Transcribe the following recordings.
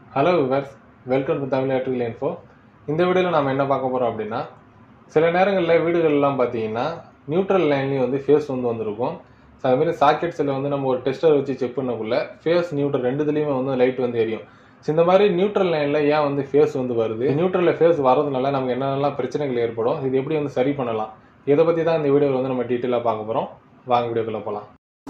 hello viewers welcome to Tamil electrical info இந்த வீடியோவில் நம்ம என்ன பார்க்க போகிறோம் அப்படின்னா சில நேரங்களில் வீடுகள்லாம் பார்த்தீங்கன்னா நியூட்ரல் லைன்லேயும் வந்து ஃபேஸ் வந்து வந்திருக்கும் ஸோ அதுமாரி சாக்கெட்ஸில் வந்து நம்ம ஒரு டெஸ்டர் வச்சு செக் பண்ணக்குள்ள ஃபேஸ் நியூட்ரல் ரெண்டுத்துலேயுமே வந்து லைட் வந்து எரியும் ஸோ இந்த மாதிரி நியூட்ரல் லைனில் ஏன் வந்து ஃபேஸ் வந்து வருது நியூட்ரலில் ஃபேஸ் வரதுனால நமக்கு என்னென்னலாம் பிரச்சனைகள் ஏற்படும் இது எப்படி வந்து சரி பண்ணலாம் இதை பற்றி தான் இந்த வீடியோவில் வந்து நம்ம டீட்டெயிலாக பார்க்க போகிறோம் வாங்க வீடியோக்குள்ளே போகலாம்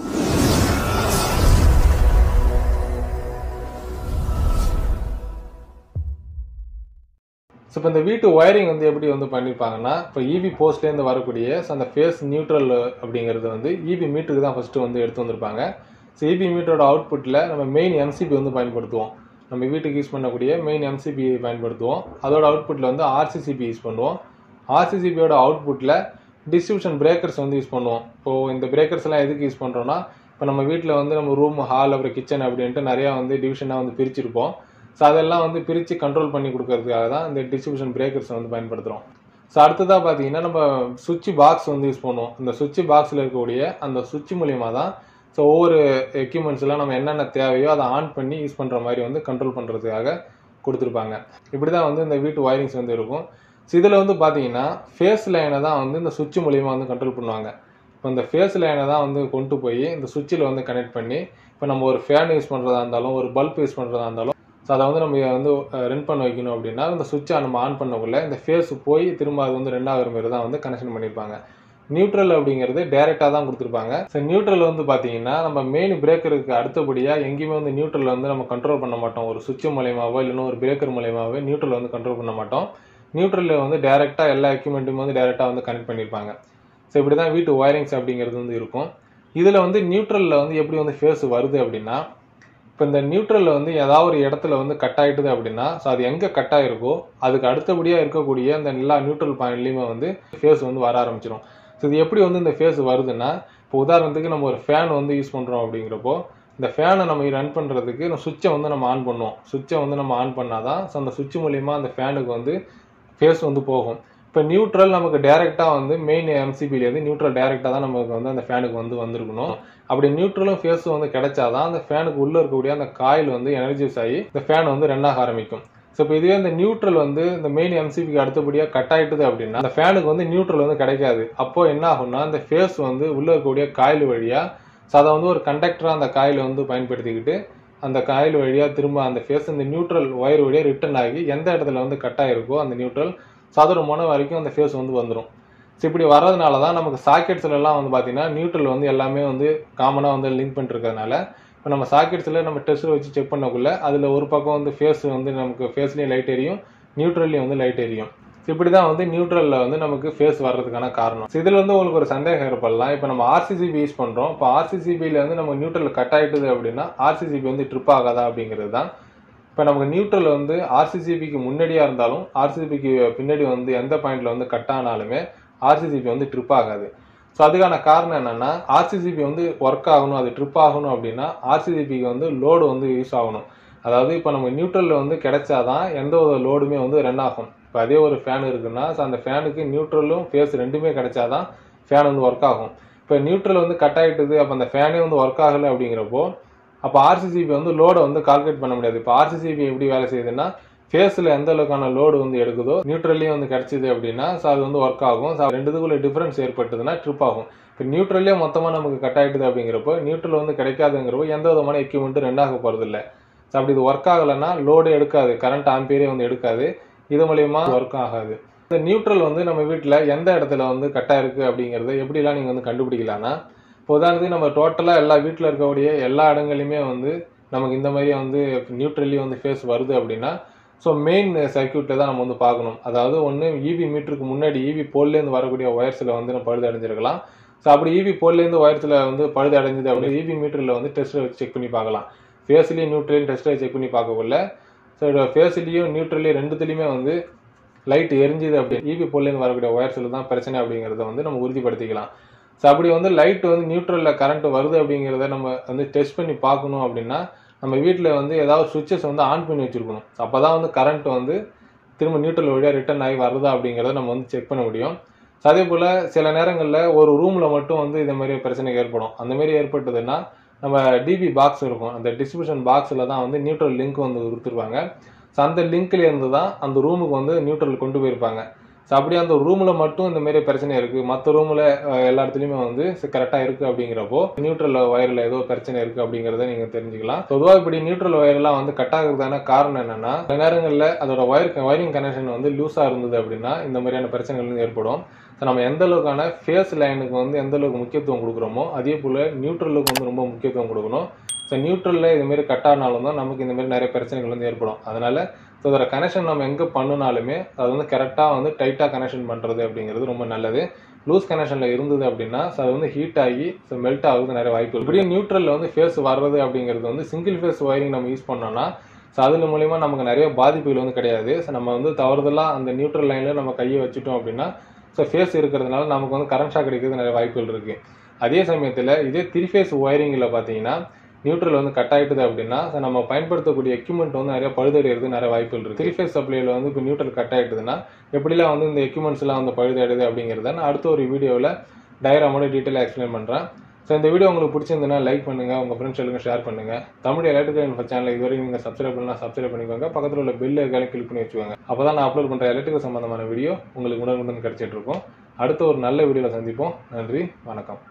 ஸோ இப்போ இந்த வீட்டு ஒயரிங் வந்து எப்படி வந்து பண்ணியிருப்பாங்கன்னா இப்போ இபி போஸ்ட்லேருந்து வரக்கூடிய ஸோ அந்த ஃபேஸ் நியூட்ரல் அப்படிங்கிறது வந்து இபி மீட்டருக்கு தான் ஃபஸ்ட்டு வந்து எடுத்து வந்திருப்பாங்க ஸோ இபி மீட்டரோட அவுட்புட்டில் நம்ம மெயின் எம்சிபி வந்து பயன்படுத்துவோம் நம்ம வீட்டுக்கு யூஸ் பண்ணக்கூடிய மெயின் எம்சிபி பயன்படுத்துவோம் அதோட அவுட்புட்டில் வந்து ஆர்சிசிபி யூஸ் பண்ணுவோம் ஆர்சிசிபியோட அவுட்புட்டில் டிஸ்ட்ரிபியூஷன் பிரேக்கர்ஸ் வந்து யூஸ் பண்ணுவோம் இப்போது இந்த பிரேக்கர்ஸ் எல்லாம் எதுக்கு யூஸ் பண்ணுறோன்னா இப்போ நம்ம வீட்டில் வந்து நம்ம ரூம் ஹால் அப்புறம் கிச்சன் அப்படின்ட்டு நிறையா வந்து டிவிஷனாக வந்து பிரிச்சிருப்போம் ஸோ அதெல்லாம் வந்து பிரித்து கண்ட்ரோல் பண்ணி கொடுக்கறதுக்காக தான் இந்த டிஸ்ட்ரிபியூஷன் பிரேக்கர்ஸ் வந்து பயன்படுத்துகிறோம் ஸோ அடுத்ததாக பார்த்தீங்கன்னா நம்ம சுவிட்ச் பாக்ஸ் வந்து யூஸ் பண்ணுவோம் இந்த சுவிட்ச் பாக்ஸில் இருக்கக்கூடிய அந்த சுவிட்ச் மூலியமா தான் ஸோ ஒவ்வொரு எக்யூப்மெண்ட்ஸ்லாம் நம்ம என்னென்ன தேவையோ அதை ஆன் பண்ணி யூஸ் பண்ணுற மாதிரி வந்து கண்ட்ரோல் பண்ணுறதுக்காக கொடுத்துருப்பாங்க இப்படி தான் வந்து இந்த வீட்டு ஒயரிங்ஸ் வந்து இருக்கும் ஸோ இதில் வந்து பார்த்தீங்கன்னா ஃபேஸ் லைனை தான் வந்து இந்த சுவிட்ச் மூலியமாக வந்து கண்ட்ரோல் பண்ணுவாங்க இப்போ இந்த ஃபேஸ் லைனை தான் வந்து கொண்டு போய் இந்த சுவிட்சில் வந்து கனெக்ட் பண்ணி இப்போ நம்ம ஒரு ஃபேன் யூஸ் பண்ணுறதா இருந்தாலும் ஒரு பல்ப் யூஸ் பண்ணுறதா இருந்தாலும் ஸோ அதை வந்து நம்ம வந்து ரன் பண்ண வைக்கணும் அப்படின்னா இந்த சுவிட்சை நம்ம ஆன் பண்ணக்குள்ள இந்த ஃபேஸ் போய் திரும்ப அது வந்து ரெண்டாகிற மாதிரி தான் வந்து கனெக்ஷன் பண்ணியிருப்பாங்க நியூட்ரல் அப்படிங்கிறது டேரெக்டாக தான் கொடுத்துருப்பாங்க ஸோ நியூட்ரல் வந்து பார்த்தீங்கன்னா நம்ம மெயின் பிரேக்கருக்கு அடுத்தபடியாக எங்கேயுமே வந்து நியூட்ரல் வந்து நம்ம கண்ட்ரோல் பண்ண மாட்டோம் ஒரு சுவிட்ச் மூலியமாவோ இல்லைன்னா ஒரு பிரேக்கர் மூலியமாவோ நியூட்ரல் வந்து கண்ட்ரோல் பண்ண மாட்டோம் நியூட்ரலில் வந்து டேரெக்டாக எல்லா எக்யூப்மெண்ட்டுமே வந்து டேரெக்டாக வந்து கனெக்ட் பண்ணியிருப்பாங்க ஸோ இப்படி தான் வீட்டு ஒயரிங்ஸ் அப்படிங்கிறது வந்து இருக்கும் இதில் வந்து நியூட்ரலில் வந்து எப்படி வந்து ஃபேஸ் வருது அப்படின்னா இப்போ இந்த நியூட்ரலில் வந்து ஏதாவது ஒரு இடத்துல வந்து கட் ஆகிட்டுது அப்படின்னா ஸோ அது எங்கே கட் ஆகிருக்கோ அதுக்கு அடுத்தபடியாக இருக்கக்கூடிய அந்த எல்லா நியூட்ரல் பாயிண்ட்லேயுமே வந்து ஃபேஸ் வந்து வர ஆரம்பிச்சிடும் ஸோ இது எப்படி வந்து இந்த ஃபேஸ் வருதுன்னா இப்போ உதாரணத்துக்கு நம்ம ஒரு ஃபேன் வந்து யூஸ் பண்ணுறோம் அப்படிங்கிறப்போ இந்த ஃபேனை நம்ம ரன் பண்ணுறதுக்கு இந்த சுவிட்சை வந்து நம்ம ஆன் பண்ணுவோம் சுவிட்சை வந்து நம்ம ஆன் பண்ணால் தான் ஸோ அந்த சுவிட்ச் மூலிமா அந்த ஃபேனுக்கு வந்து ஃபேஸ் வந்து போகும் இப்போ நியூட்ரல் நமக்கு டேரெக்டாக வந்து மெயின் எம்சிபிலேருந்து நியூட்ரல் டேரெக்டாக தான் நமக்கு வந்து அந்த ஃபேனுக்கு வந்து வந்திருக்கணும் அப்படி நியூட்ரலும் ஃபேஸும் வந்து கிடைச்சாதான் அந்த ஃபேனுக்கு உள்ளே இருக்கக்கூடிய அந்த காயில் வந்து எனர்ஜிஸ் ஆகி இந்த ஃபேன் வந்து ரன் ஆக ஆரம்பிக்கும் ஸோ இப்போ இதுவே இந்த நியூட்ரல் வந்து இந்த மெயின் எம்சிபிக்கு அடுத்தபடியாக கட் ஆகிட்டுது அப்படின்னா அந்த ஃபேனுக்கு வந்து நியூட்ரல் வந்து கிடைக்காது அப்போ என்ன ஆகும்னா அந்த ஃபேஸ் வந்து உள்ளே இருக்கக்கூடிய காயில் வழியாக ஸோ அதை வந்து ஒரு கண்டக்டராக அந்த காயில் வந்து பயன்படுத்திக்கிட்டு அந்த காயில் வழியாக திரும்ப அந்த ஃபேஸ் இந்த நியூட்ரல் ஒயர் வழியாக ரிட்டர்ன் ஆகி எந்த இடத்துல வந்து கட் ஆகிருக்கோ அந்த நியூட்ரல் சதுர முனை வரைக்கும் அந்த ஃபேஸ் வந்து வந்துடும் ஸோ இப்படி வர்றதுனால தான் நமக்கு சாக்கெட்ஸ்லாம் வந்து பார்த்தீங்கன்னா நியூட்ரல் வந்து எல்லாமே வந்து காமனாக வந்து லிங்க் பண்ணிருக்கிறதுனால இப்போ நம்ம சாக்கெட்ஸில் நம்ம டெஸ்ட்டில் வச்சு செக் பண்ணக்குள்ள அதில் ஒரு பக்கம் வந்து ஃபேஸ் வந்து நமக்கு ஃபேஸ்லேயும் லைட் எரியும் நியூட்ரல்லையும் வந்து லைட் எரியும் ஸோ இப்படி தான் வந்து நியூட்ரலில் வந்து நமக்கு ஃபேஸ் வர்றதுக்கான காரணம் ஸோ இதில் வந்து உங்களுக்கு ஒரு சந்தேகம் ஏற்படலாம் இப்போ நம்ம ஆர்சிசிபி யூஸ் பண்ணுறோம் இப்போ ஆர்சிசிபியில் வந்து நம்ம நியூட்ரல் கட் ஆகிட்டுது அப்படின்னா ஆர்சிசிபி வந்து ட்ரிப் ஆகாதா அப்படிங்கிறது தான் இப்போ நமக்கு நியூட்ரல் வந்து ஆர்சிசிபிக்கு முன்னாடியாக இருந்தாலும் ஆர்சிசிபிக்கு பின்னாடி வந்து எந்த பாயிண்ட்ல வந்து கட் ஆனாலுமே ஆர்சிசிபி வந்து ட்ரிப் ஆகாது ஸோ அதுக்கான காரணம் என்னன்னா ஆர்சிசிபி வந்து ஒர்க் ஆகணும் அது ட்ரிப் ஆகணும் அப்படின்னா ஆர்சிசிபிக்கு வந்து லோடு வந்து யூஸ் ஆகணும் அதாவது இப்போ நம்ம நியூட்ரலில் வந்து கிடைச்சாதான் எந்த ஒரு லோடுமே வந்து ரன் ஆகும் இப்போ அதே ஒரு ஃபேன் இருக்குன்னா ஸோ அந்த ஃபேனுக்கு நியூட்ரலும் ஃபேஸ் ரெண்டுமே கிடைச்சாதான் ஃபேன் வந்து ஒர்க் ஆகும் இப்போ நியூட்ரல் வந்து கட் ஆகிட்டுது அப்போ அந்த ஃபேனே வந்து ஒர்க் ஆகலை அப்படிங்கிறப்போ அப்போ ஆர்சிசிபி வந்து லோடை வந்து கால்குலேட் பண்ண முடியாது இப்போ ஆர்சிசிபி எப்படி வேலை செய்யுதுன்னா ஃபேஸில் எந்த அளவுக்கான லோடு வந்து எடுக்குதோ நியூட்ரல்லையும் வந்து கிடைச்சிது அப்படின்னா ஸோ அது வந்து ஒர்க் ஆகும் ஸோ ரெண்டுத்துக்குள்ள டிஃபரன்ஸ் ஏற்பட்டதுன்னா ட்ரிப் ஆகும் இப்போ நியூட்ரல்லே மொத்தமாக நமக்கு கட் ஆகிட்டுது அப்படிங்கிறப்போ நியூட்ரல் வந்து கிடைக்காதுங்கிறப்போ எந்த விதமான எக்யூப்மெண்ட்டும் ரெண்டாக போகிறது இல்லை ஸோ அப்படி இது ஒர்க் ஆகலைன்னா லோடு எடுக்காது கரண்ட் ஆம்பியரே வந்து எடுக்காது இது மூலயமா ஒர்க் ஆகாது இந்த நியூட்ரல் வந்து நம்ம வீட்டில் எந்த இடத்துல வந்து கட் ஆயிருக்கு அப்படிங்கிறத எப்படிலாம் நீங்கள் வந்து கண்டுபிடிக்கலாம்னா இப்போ உதாரணத்துக்கு நம்ம டோட்டலாக எல்லா வீட்டில் இருக்கக்கூடிய எல்லா இடங்களையுமே வந்து நமக்கு இந்த மாதிரி வந்து நியூட்ரலி வந்து ஃபேஸ் வருது அப்படின்னா ஸோ மெயின் சர்க்கியூட்டில் தான் நம்ம வந்து பார்க்கணும் அதாவது ஒன்று இவி மீட்டருக்கு முன்னாடி இவி போல்லேருந்து வரக்கூடிய ஒயர்ஸில் வந்து நம்ம பழுது அடைஞ்சிருக்கலாம் ஸோ அப்படி இவி போல்லேருந்து ஒயர்ஸில் வந்து பழுது அடைஞ்சது அப்படி இவி மீட்டரில் வந்து டெஸ்ட்டில் வச்சு செக் பண்ணி பார்க்கலாம் ஃபேஸ்லேயும் நியூட்ரலையும் டெஸ்ட்டில் செக் பண்ணி பார்க்கக்குள்ள ஸோ ஃபேஸ்லேயும் நியூட்ரலையும் ரெண்டுத்துலேயுமே வந்து லைட் எரிஞ்சுது அப்படி இவி போல்லேருந்து வரக்கூடிய ஒயர்ஸில் தான் பிரச்சனை அப்படிங்கிறத வந்து நம்ம உறுதிப்படுத்திக்கலாம் ஸோ அப்படி வந்து லைட் வந்து நியூட்ரலில் கரண்ட் வருது அப்படிங்கிறத நம்ம வந்து டெஸ்ட் பண்ணி பார்க்கணும் அப்படின்னா நம்ம வீட்டில் வந்து ஏதாவது சுவிட்சஸ் வந்து ஆன் பண்ணி வச்சுருக்கணும் அப்போ தான் வந்து கரண்ட் வந்து திரும்ப நியூட்ரல் வழியாக ரிட்டர்ன் ஆகி வருதா அப்படிங்கிறத நம்ம வந்து செக் பண்ண முடியும் ஸோ அதே போல் சில நேரங்களில் ஒரு ரூமில் மட்டும் வந்து இந்த மாதிரி பிரச்சனை ஏற்படும் அந்த மாதிரி ஏற்பட்டதுன்னா நம்ம டிபி பாக்ஸ் இருக்கும் அந்த டிஸ்ட்ரிபியூஷன் பாக்ஸில் தான் வந்து நியூட்ரல் லிங்க் வந்து கொடுத்துருப்பாங்க ஸோ அந்த லிங்க்ல இருந்து தான் அந்த ரூமுக்கு வந்து நியூட்ரல் கொண்டு போயிருப்பாங்க ஸோ அப்படியே அந்த ரூமில் மட்டும் இந்த மாதிரி பிரச்சனை இருக்குது மற்ற ரூமில் எல்லா இடத்துலையுமே வந்து கரெக்டாக இருக்குது அப்படிங்கிறப்போ நியூட்ரல் ஒயரில் ஏதோ பிரச்சனை இருக்குது அப்படிங்கிறத நீங்கள் தெரிஞ்சுக்கலாம் பொதுவாக இப்படி நியூட்ரல் ஒயர்லாம் வந்து கட் ஆகுறதான காரணம் என்னன்னா சில நேரங்களில் அதோட ஒயர் ஒயரிங் கனெக்ஷன் வந்து லூஸாக இருந்தது அப்படின்னா இந்த மாதிரியான பிரச்சனைகள் வந்து ஏற்படும் ஸோ நம்ம எந்த அளவுக்கான ஃபேஸ் லைனுக்கு வந்து எந்த அளவுக்கு முக்கியத்துவம் கொடுக்குறோமோ அதே போல் நியூட்ரலுக்கு வந்து ரொம்ப முக்கியத்துவம் கொடுக்கணும் ஸோ நியூட்ரலில் இதுமாரி கட் ஆனாலும் தான் நமக்கு இந்த மாதிரி நிறைய பிரச்சனைகள் வந்து ஏற்படும் அதனால ஸோ அதோட கனெக்ஷன் நம்ம எங்கே பண்ணினாலுமே அது வந்து கரெக்டாக வந்து டைட்டாக கனெக்ஷன் பண்ணுறது அப்படிங்கிறது ரொம்ப நல்லது லூஸ் கனெக்ஷனில் இருந்தது அப்படின்னா ஸோ அது வந்து ஹீட் ஆகி ஸோ மெல்ட் ஆகுது நிறைய வாய்ப்பு இருக்கு இப்படியும் நியூட்ரலில் வந்து ஃபேஸ் வர்றது அப்படிங்கிறது வந்து சிங்கிள் ஃபேஸ் ஒயரிங் நம்ம யூஸ் பண்ணோம்னா ஸோ அது மூலிமா நமக்கு நிறைய பாதிப்புகள் வந்து கிடையாது ஸோ நம்ம வந்து தவறுதலாக அந்த நியூட்ரல் லைனில் நம்ம கையை வச்சுட்டோம் அப்படின்னா ஸோ ஃபேஸ் இருக்கிறதுனால நமக்கு வந்து கரண்ட் ஷாக் கிடைக்கிறது நிறைய வாய்ப்புகள் இருக்குது அதே சமயத்தில் இதே த்ரீ ஃபேஸ் ஒயரிங்கில் பார்த்தீங்கன்னா நியூட்ரல் வந்து கட் ஆயிட்டுது அப்படின்னா so நம்ம பயன்படுத்தக்கூடிய எக்யூப்மெண்ட் வந்து நிறைய பழுதடைகிறது நிறைய வாய்ப்புகள் இருக்கு த்ரீ ஃபேஸ் சப்ளைல வந்து இப்போ நியூட்ரல் கட் ஆயிட்டுதுன்னா எப்படிலாம் வந்து இந்த எக்யூப்மெண்ட்ஸ் எல்லாம் வந்து பழுதடையுது அப்படிங்கிறத நான் அடுத்த ஒரு வீடியோவில் டயராமோட டீட்டெயிலாக எக்ஸ்பிளைன் பண்ணுறேன் ஸோ இந்த வீடியோ உங்களுக்கு பிடிச்சிருந்ததுன்னா லைக் பண்ணுங்க உங்க ஃப்ரெண்ட்ஸ் எல்லாம் ஷேர் பண்ணுங்க தமிழ் எலக்ட்ரிக்கல் இன்ஃபோ சேனல் இதுவரைக்கும் நீங்க சப்ஸ்கிரைப் பண்ணலாம் சப்ஸ்கிரைப் பண்ணிக்கோங்க பக்கத்தில் உள்ள பெல் இருக்கால கிளிக் பண்ணி வச்சுக்கோங்க அப்பதான் நான் அப்லோட் பண்ற எலக்ட்ரிக்கல் சம்பந்தமான வீடியோ உங்களுக்கு உடனுக்குடன் கிடைச்சிட்டு இருக்கும் அடுத்த ஒரு நல்ல வீடியோவில் சந்திப்போம் நன்றி வணக்கம்